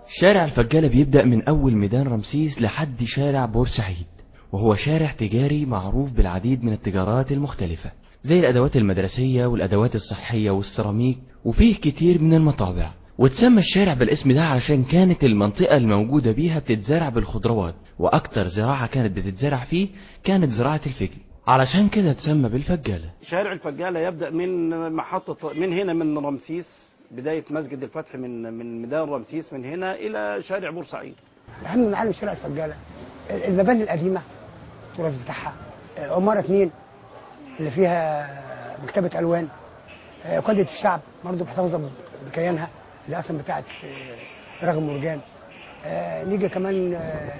شارع الفجالة بيبدأ من أول ميدان رمسيس لحد شارع بورسعيد وهو شارع تجاري معروف بالعديد من التجارات المختلفة زي الأدوات المدرسية والأدوات الصحية والسيراميك وفيه كتير من المطابع وتسمى الشارع بالاسم ده علشان كانت المنطقة الموجودة بيها بتتزرع بالخضروات وأكتر زراعة كانت بتتزرع فيه كانت زراعة الفجل علشان كده تسمى بالفجالة شارع الفجالة يبدأ من محطة من هنا من رمسيس بداية مسجد الفتح من من ميدان رمسيس من هنا إلى شارع بورسعيد اهم معالم شارع الفجاله المباني القديمه التراث بتاعها عماره اتنين اللي فيها مكتبه الوان آه، قاده الشعب برضه محتفظه بكيانها اللي اصلا بتاعت آه، رغم مرجان آه، نيجي كمان آه،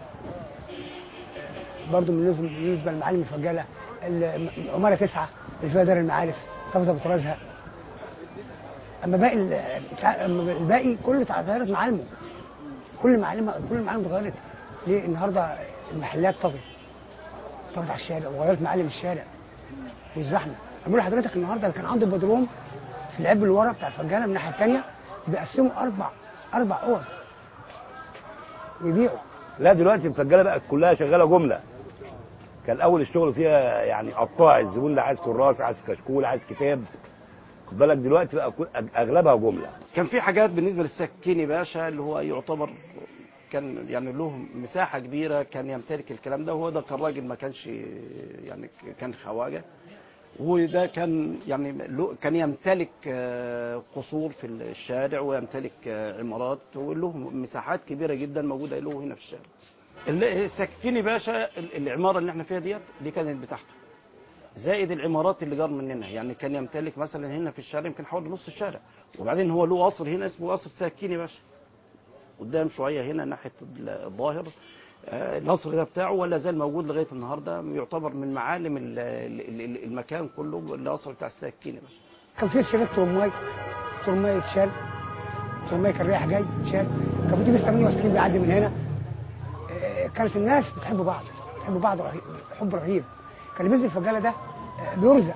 برضه بالنسبه بالنسبه لمعالم الفجاله عماره تسعه اللي فيها دار المعارف محتفظه بطرازها اما باقي ال- بتاع- أما الباقي كله اتغيرت معالمه كل معلمه كل المعالم اتغيرت ليه النهارده المحلات طغت طغت على الشارع وغيرت معالم الشارع والزحمه بقول لحضرتك النهارده اللي كان عنده بدروم في العب اللي ورا بتاع الفجاله من الناحيه الثانيه بيقسموا اربع اربع اوض ويبيعوا لا دلوقتي الفجاله بقت كلها شغاله جمله كان اول الشغل فيها يعني قطاع الزبون اللي عايز كراس عايز كشكول عايز كتاب خد بالك دلوقتي بقى كل- اغلبها جمله كان في حاجات بالنسبة للسكيني باشا اللي هو يعتبر كان يعني له مساحة كبيرة كان يمتلك الكلام ده وهو ده كان راجل ما كانش يعني كان خواجة وده كان يعني له- كان يمتلك آه، قصور في الشارع ويمتلك آه، عمارات وله مساحات كبيرة جدا موجودة له هنا في الشارع ال- السكيني باشا ال- العمارة اللي احنا فيها ديت دي كانت بتاعته زائد العمارات اللي جار مننا يعني كان يمتلك مثلا هنا في الشارع يمكن حوالي نص الشارع وبعدين هو له قصر هنا اسمه قصر سكيني باشا قدام شويه هنا ناحيه الظاهر آه، القصر ده بتاعه ولا زال موجود لغايه النهارده يعتبر من معالم ال- ال- ال- المكان كله القصر بتاع السكيني باشا كان في شريط ترماي ترماي اتشال ترماي كان رايح جاي اتشال كان في اتوبيس 68 بيعدي من هنا آه، كانت الناس بتحب بعض بتحب بعض رهيب حب رهيب كان اللي بينزل الفجاله ده آه، بيرزق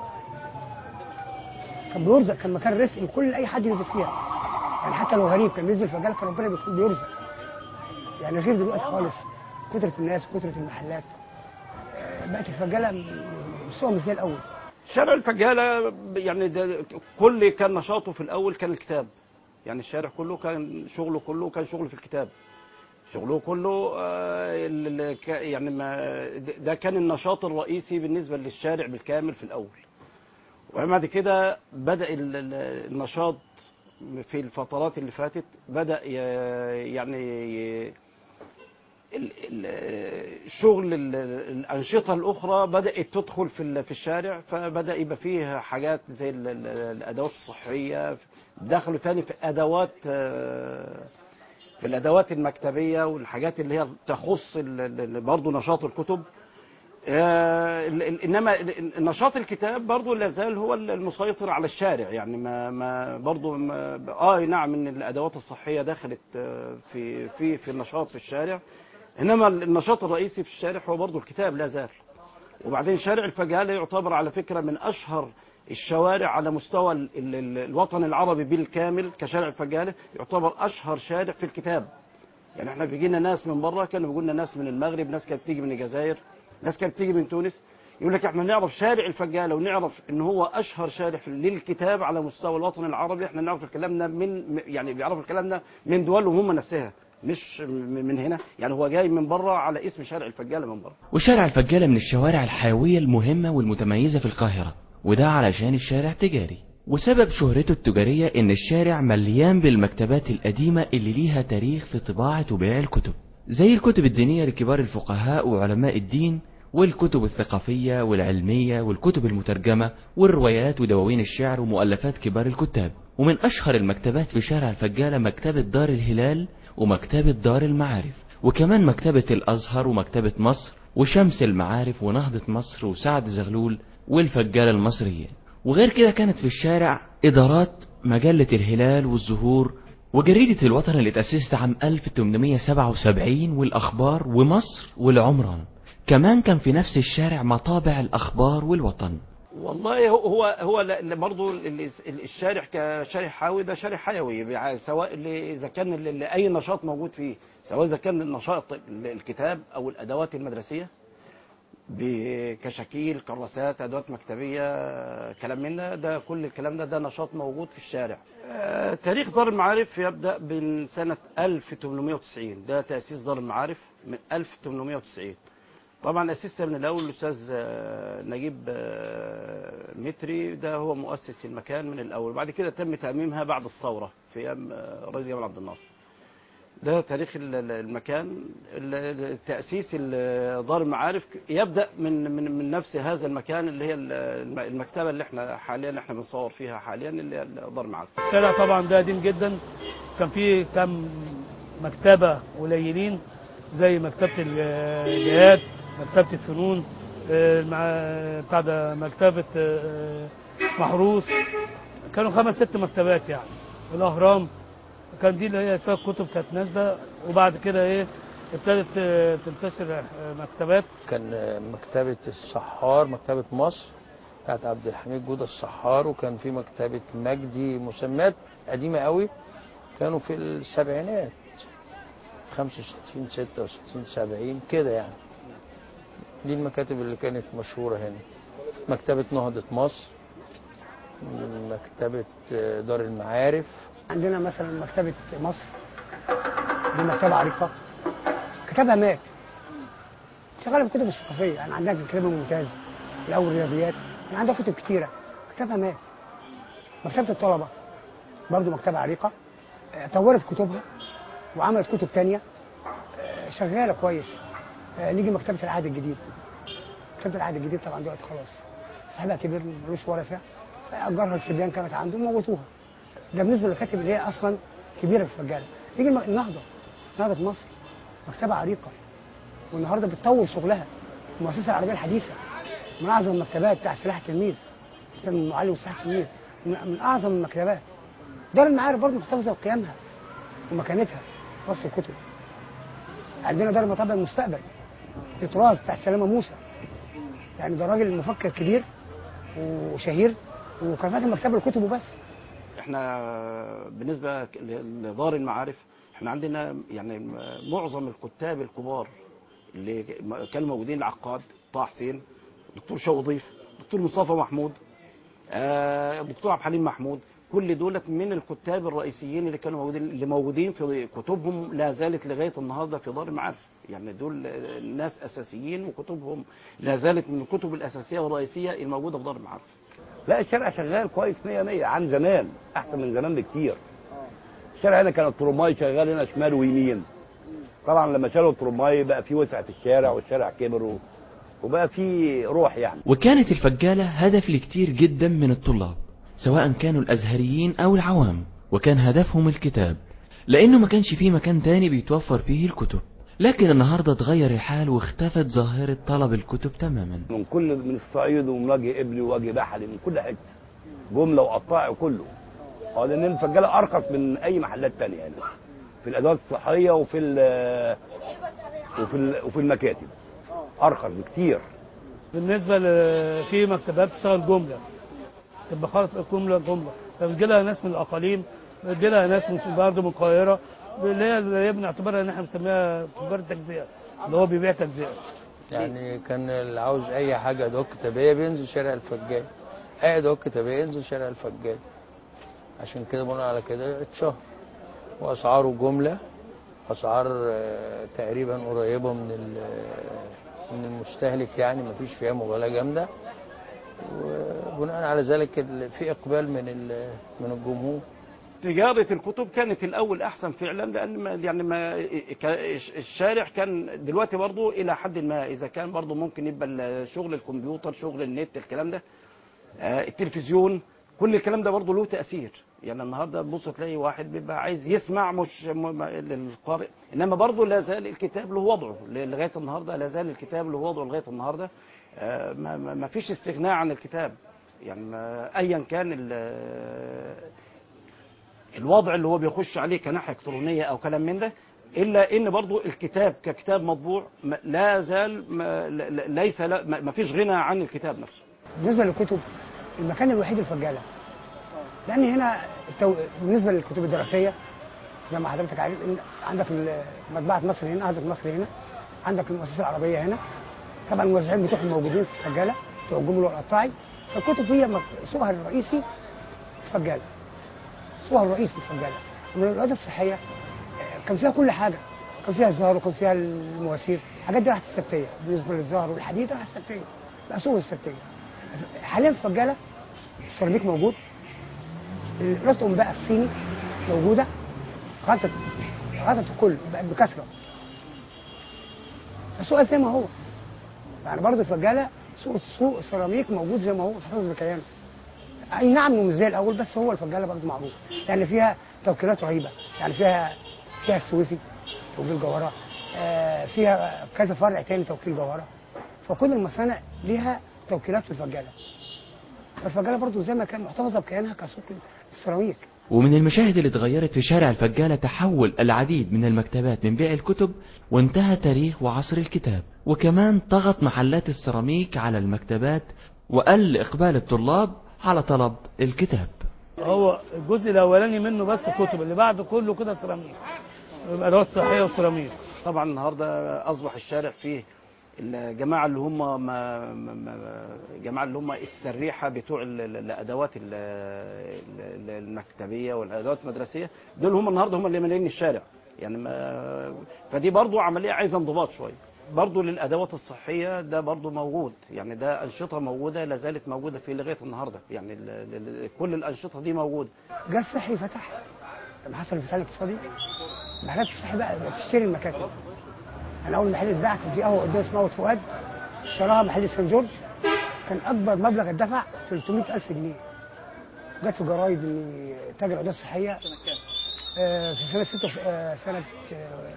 كان بيرزق كان مكان رزق لكل اي حد ينزل فيها يعني حتى لو غريب كان بينزل الفجاله كان ربنا بيكون بيرزق يعني غير دلوقتي خالص كتره الناس وكتره المحلات آه، بقت الفجاله م- سوق مش زي الاول شارع الفجالة يعني ده كل كان نشاطه في الأول كان الكتاب يعني الشارع كله كان شغله كله كان شغله في الكتاب شغله كله آه، ال- ال- ك- يعني ما ده- ده كان النشاط الرئيسي بالنسبة للشارع بالكامل في الأول وبعد كده بدأ ال- ال- النشاط في الفترات اللي فاتت بدأ ي- يعني ي- ال- ال- شغل ال- الأنشطة الأخرى بدأت تدخل في ال- في الشارع فبدأ يبقى فيه حاجات زي ال- ال- الأدوات الصحية دخلوا تاني في أدوات آه، في الأدوات المكتبية والحاجات اللي هي تخص ال- ال- برضه نشاط الكتب آه، ال- ال- انما ال- ال- نشاط الكتاب برضه لا زال هو المسيطر على الشارع يعني ما ما برضه ما اه نعم ان الادوات الصحيه دخلت آه، في في في النشاط في الشارع انما النشاط الرئيسي في الشارع هو برضه الكتاب لا زال وبعدين شارع الفجاله يعتبر على فكره من اشهر الشوارع على مستوى ال- ال- ال- الوطن العربي بالكامل كشارع الفجاله يعتبر اشهر شارع في الكتاب يعني احنا بيجي لنا ناس من بره كانوا بيقول لنا ناس من المغرب ناس كانت بتيجي من الجزائر ناس كانت بتيجي من تونس يقول لك احنا نعرف شارع الفجاله ونعرف ان هو اشهر شارع في- للكتاب على مستوى الوطن العربي احنا نعرف الكلام ده من يعني بيعرفوا الكلام ده من دولهم هم نفسها مش م- من هنا يعني هو جاي من بره على اسم شارع الفجاله من بره وشارع الفجالة من الشوارع الحيوية المهمة والمتميزة في القاهرة وده علشان الشارع تجاري وسبب شهرته التجارية ان الشارع مليان بالمكتبات القديمة اللي ليها تاريخ في طباعة وبيع الكتب زي الكتب الدينية لكبار الفقهاء وعلماء الدين والكتب الثقافية والعلمية والكتب المترجمة والروايات ودواوين الشعر ومؤلفات كبار الكتاب ومن أشهر المكتبات في شارع الفجالة مكتبة دار الهلال ومكتبة دار المعارف وكمان مكتبة الأزهر ومكتبة مصر وشمس المعارف ونهضة مصر وسعد زغلول والفجالة المصرية وغير كده كانت في الشارع إدارات مجلة الهلال والزهور وجريدة الوطن اللي تأسست عام 1877 والأخبار ومصر والعمران كمان كان في نفس الشارع مطابع الأخبار والوطن والله هو هو هو ل- ل- برضه ال- ال- الشارع كشارع حيوي ده شارع حيوي يعني سواء اللي- اذا كان ال- ال- اي نشاط موجود فيه سواء اذا كان النشاط ال- الكتاب او الادوات المدرسيه بكشاكيل كراسات ادوات مكتبيه كلام من ده ده كل الكلام ده ده نشاط موجود في الشارع آه، تاريخ دار المعارف يبدا من سنه 1890 ده تاسيس دار المعارف من 1890 طبعا اسسها من الاول الاستاذ آه، نجيب آه، متري ده هو مؤسس المكان من الاول بعد كده تم تاميمها بعد الثوره في ايام آه، رئيس جمال عبد الناصر ده تاريخ ال- ال- المكان ال- تاسيس ال- دار المعارف يبدا من من من نفس هذا المكان اللي هي ال- الم- المكتبه اللي احنا حاليا احنا بنصور فيها حاليا اللي هي دار المعارف الشارع طبعا ده قديم جدا كان فيه كم مكتبة قليلين زي مكتبة الجهاد مكتبة الفنون آه، مع بتاع ده مكتبة آه، محروس كانوا خمس ست مكتبات يعني الأهرام كان دي اللي هي شوية كتب كانت نازلة وبعد كده إيه ابتدت آه، تنتشر آه، مكتبات كان مكتبة السحار مكتبة مصر بتاعت عبد الحميد جودة السحار وكان في مكتبة مجدي مسميات قديمة قوي كانوا في السبعينات 65 66 70 كده يعني دي المكاتب اللي كانت مشهورة هنا مكتبة نهضة مصر مكتبة دار المعارف عندنا مثلا مكتبة مصر دي مكتبة عريقة كتابها مات شغالة بالكتب الثقافية يعني عندها كتاب ممتاز الأول رياضيات كان عندها كتب كتيرة كتابها مات مكتبة الطلبة برضو مكتبة عريقة آه، طورت كتبها وعملت كتب تانية آه، شغالة كويس آه، نيجي مكتبة العهد الجديد مكتبة العهد الجديد طبعا دلوقتي خلاص صاحبها كبير ملوش ورثة فأجرها الصبيان كانت عنده وموتوها ده بالنسبه للكاتب اللي هي اصلا كبيره في الرجاله يجي الم- النهضه نهضه مصر مكتبه عريقه والنهارده بتطور شغلها المؤسسه العربيه الحديثه من اعظم المكتبات بتاع سلاح التلميذ كتاب المعلم وسلاح التلميذ من من اعظم المكتبات دار المعارف برضه محتفظه بقيمها ومكانتها في وسط الكتب عندنا دار مطابع المستقبل في تراث بتاع سلامه موسى يعني ده راجل مفكر كبير وشهير وكان فاتح مكتبه الكتب وبس احنا بالنسبه ل- لدار المعارف احنا عندنا يعني معظم الكتاب الكبار اللي كانوا موجودين العقاد طه حسين دكتور شوقي ضيف دكتور مصطفى محمود آه، دكتور عبد الحليم محمود كل دولت من الكتاب الرئيسيين اللي كانوا موجودين اللي موجودين في كتبهم لا زالت لغايه النهارده في دار المعارف يعني دول ناس اساسيين وكتبهم لا زالت من الكتب الاساسيه والرئيسيه الموجوده في دار المعارف لا الشارع شغال كويس 100 100 عن زمان احسن من زمان بكتير الشارع هنا كان الترماي شغال هنا شمال ويمين طبعا لما شالوا الترماي بقى في وسعه الشارع والشارع كبر و- وبقى في روح يعني وكانت الفجالة هدف لكتير جدا من الطلاب سواء كانوا الأزهريين أو العوام وكان هدفهم الكتاب لأنه ما كانش فيه مكان تاني بيتوفر فيه الكتب لكن النهاردة اتغير الحال واختفت ظاهرة طلب الكتب تماما من كل من الصعيد ومن وجه قبلي ووجه بحري من كل حته جمله وقطاع وكله اه لان الفجاله ارخص من اي محلات تانية يعني في الادوات الصحيه وفي ال وفي ال وفي المكاتب ارخص بكتير بالنسبه ل... في مكتبات بتشتغل جمله تبقى خلاص جمله جمله فبيجي لها ناس من الاقاليم بيجي لها ناس من برضه من القاهره اللي هي اللي هي بنعتبرها ان احنا بنسميها تجار التجزئه اللي هو بيبيع تجزئه يعني كان اللي عاوز اي حاجه ادوات كتابيه بينزل شارع الفجاج اي ادوات كتابيه ينزل شارع الفجاج عشان كده بناء على كده اتشهر واسعاره جمله اسعار آه، تقريبا قريبه من ال- من المستهلك يعني ما فيش فيها مغالاه جامده وبناء على ذلك ال- في اقبال من ال- من الجمهور تجارة الكتب كانت الأول أحسن فعلا لأن ما يعني ما ك- الشارع كان دلوقتي برضو إلى حد ما إذا كان برضو ممكن يبقى ال- شغل الكمبيوتر شغل النت الكلام ده آه، التلفزيون كل الكلام ده برضو له تأثير يعني النهارده تبص تلاقي واحد بيبقى عايز يسمع مش م- م- للقارئ انما برضه لا زال الكتاب له وضعه ل- لغايه النهارده لا زال الكتاب له وضعه لغايه النهارده آه، ما- ما ما فيش استغناء عن الكتاب يعني ما- ايا كان ال- الوضع اللي هو بيخش عليه كناحيه الكترونيه او كلام من ده الا ان برضو الكتاب ككتاب مطبوع ما- لا زال ما لا- لا- ليس لا ما ما فيش غنى عن الكتاب نفسه بالنسبه للكتب المكان الوحيد الفجاله لان هنا التو... بالنسبه للكتب الدراسيه زي ما حضرتك عارف إن عندك ال- مطبعه مصر هنا حضرتك مصر هنا عندك المؤسسه العربيه هنا طبعا الموزعين بتوعهم موجودين في الفجاله بتوع الجمله والقطاعي فالكتب هي مك- سوقها الرئيسي الفجاله سوقها الرئيسي الفجاله من العيادة الصحيه آه، كان فيها كل حاجه كان فيها الزهر وكان فيها المواسير الحاجات دي راحت السبتيه بالنسبه للزهر والحديد راحت السبتيه بقى سوق السبتيه حاليا في الفجاله السيراميك موجود الرطم بقى الصيني موجوده غطت غطت الكل بقت بكثره السوق زي ما هو يعني برضه الفجاله سوق سوق سيراميك موجود زي ما هو محتفظ بكيانه اي نعم إنه مش زي الاول بس هو الفجاله برضه معروف يعني فيها توكيلات رهيبه يعني فيها فيها السويفي توكيل جوهره آه فيها كذا فرع تاني توكيل جوهره فكل المصانع ليها توكيلات في الفجاله فالفجاله برضه زي ما كان محتفظه بكيانها كسوق السيراميك ومن المشاهد اللي اتغيرت في شارع الفجالة تحول العديد من المكتبات من بيع الكتب وانتهى تاريخ وعصر الكتاب وكمان طغت محلات السيراميك على المكتبات وقل إقبال الطلاب على طلب الكتاب هو الجزء الاولاني منه بس كتب اللي بعده كله كده سيراميك ادوات صحيه وسيراميك طبعا النهارده اصبح الشارع فيه الجماعه اللي هم ما ما- ما- الجماعه اللي هم السريحه بتوع ال- ال- الادوات ال- ال- المكتبيه والادوات المدرسيه دول هم النهارده هم اللي مالين الشارع يعني ما فدي برضو عمليه عايزه انضباط شويه برضو للادوات الصحيه ده برضو موجود يعني ده انشطه موجوده لا زالت موجوده في لغايه النهارده يعني ال- ال- كل الانشطه دي موجوده جه الصحي فتح لما حصل الانفصال الاقتصادي محلات الصحي بقى بتشتري المكاتب انا اول محل اتباع كان في قهوه قدام اسمها واد فؤاد اشتراها محل سان جورج كان اكبر مبلغ اتدفع 300000 جنيه جت في جرايد ان تاجر ادوات صحيه آه، في سنه 6 آه، سنه آه،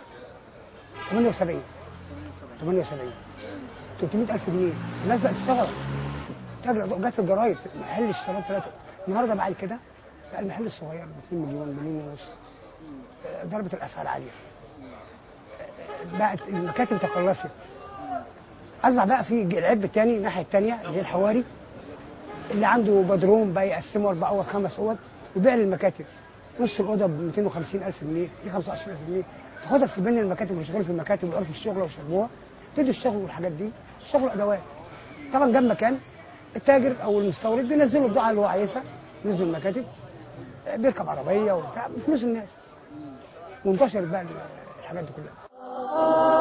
78 78 300000 جنيه الناس بقت تشتغل تاجر أدوات- جت في الجرايد محل اشتراه ثلاثه النهارده بعد كده بقى المحل الصغير ب 2 مليون مليون ونص آه، ضربت الاسعار عاليه آه، بقت المكاتب تقلصت اصبح بقى في العيب الثاني الناحيه الثانيه اللي هي الحواري اللي عنده بدروم بقى يقسمه اربع اوض خمس اوض ويبيع للمكاتب نص الاوضه ب 250 الف جنيه دي 25000 جنيه تاخدها في بين المكاتب اللي شغالين في المكاتب ويقفوا في الشغل ويشربوها تدي الشغل والحاجات دي شغل ادوات طبعا جنب مكان التاجر او المستورد بينزل له البضاعه اللي هو عايزها ينزل المكاتب بيركب عربيه وبتاع بفلوس الناس وانتشرت بقى الحاجات دي كلها